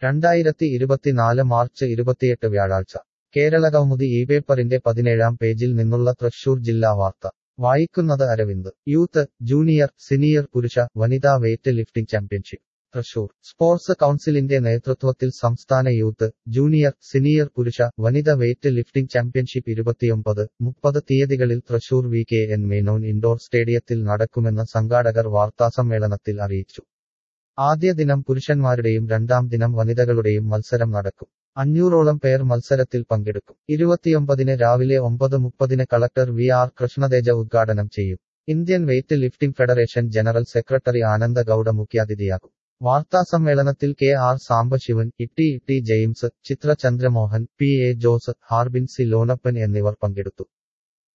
രണ്ടായിരത്തി ഇരുപത്തിനാല് മാർച്ച് ഇരുപത്തിയെട്ട് വ്യാഴാഴ്ച കേരള കൗമുദി ഈ പേപ്പറിന്റെ പതിനേഴാം പേജിൽ നിന്നുള്ള തൃശൂർ ജില്ലാ വാർത്ത വായിക്കുന്നത് അരവിന്ദ് യൂത്ത് ജൂനിയർ സീനിയർ പുരുഷ വനിതാ weight lifting championship Thrissur sports കൗൺസിലിന്റെ നേതൃത്വത്തിൽ സംസ്ഥാന യൂത്ത് ജൂനിയർ സീനിയർ പുരുഷ വനിത വെയ്റ്റ് ലിഫ്റ്റിംഗ് ചാമ്പ്യൻഷിപ്പ് ഇരുപത്തിയൊമ്പത് മുപ്പത് തീയതികളിൽ Thrissur V K N Menon indoor സ്റ്റേഡിയത്തിൽ നടക്കുമെന്ന് സംഘാടകർ വാർത്താസമ്മേളനത്തിൽ അറിയിച്ചു ആദ്യ ദിനം പുരുഷന്മാരുടെയും രണ്ടാം ദിനം വനിതകളുടെയും മത്സരം നടക്കും അഞ്ഞൂറോളം പേർ മത്സരത്തിൽ പങ്കെടുക്കും ഇരുപത്തിയൊമ്പതിന് രാവിലെ ഒമ്പത് മുപ്പതിന് കളക്ടർ വി ആർ കൃഷ്ണതേജ ഉദ്ഘാടനം ചെയ്യും Indian weight lifting federation general secretary Ananda Gowda മുഖ്യാതിഥിയാകും വാർത്താസമ്മേളനത്തിൽ K R Sambasivan Itty Itty James Chithra Chandramohan P A Jose Harbin C Lonappan എന്നിവർ പങ്കെടുത്തു